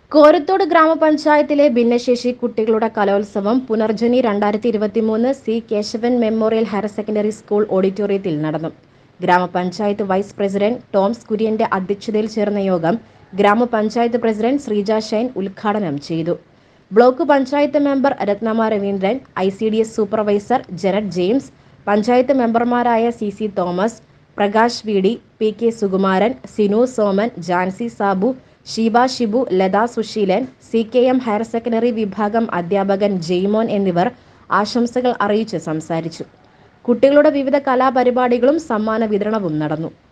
കോരത്തോട് ഗ്രാമപഞ്ചായത്തിലെ ഭിന്നശേഷി കുട്ടികളുടെ കലോത്സവം പുനർജനി രണ്ടായിരത്തി ഇരുപത്തിമൂന്ന് C Kesavan memorial higher secondary school ഓഡിറ്റോറിയത്തിൽ നടന്നു ഗ്രാമപഞ്ചായത്ത് വൈസ് പ്രസിഡന്റ് ടോംസ് കുര്യന്റെ അധ്യക്ഷതയിൽ ചേർന്ന യോഗം ഗ്രാമപഞ്ചായത്ത് പ്രസിഡന്റ് ശ്രീജ ഷൈൻ ഉദ്ഘാടനം ചെയ്തു block panchayat member Ratnama Raveendran I C D S supervisor Janet James panchayat മെമ്പർമാരായ C C Thomas Prakash V D P K Sukumaran Sinu Soman Jancy Sabu Sheeba Shibu Latha Susheelan C K M higher secondary വിഭാഗം അധ്യാപകൻ ജെയ്മോൻ എന്നിവർ ആശംസകൾ അറിയിച്ച് സംസാരിച്ചു കുട്ടികളുടെ വിവിധ കലാപരിപാടികളും സമ്മാന വിതരണവും നടന്നു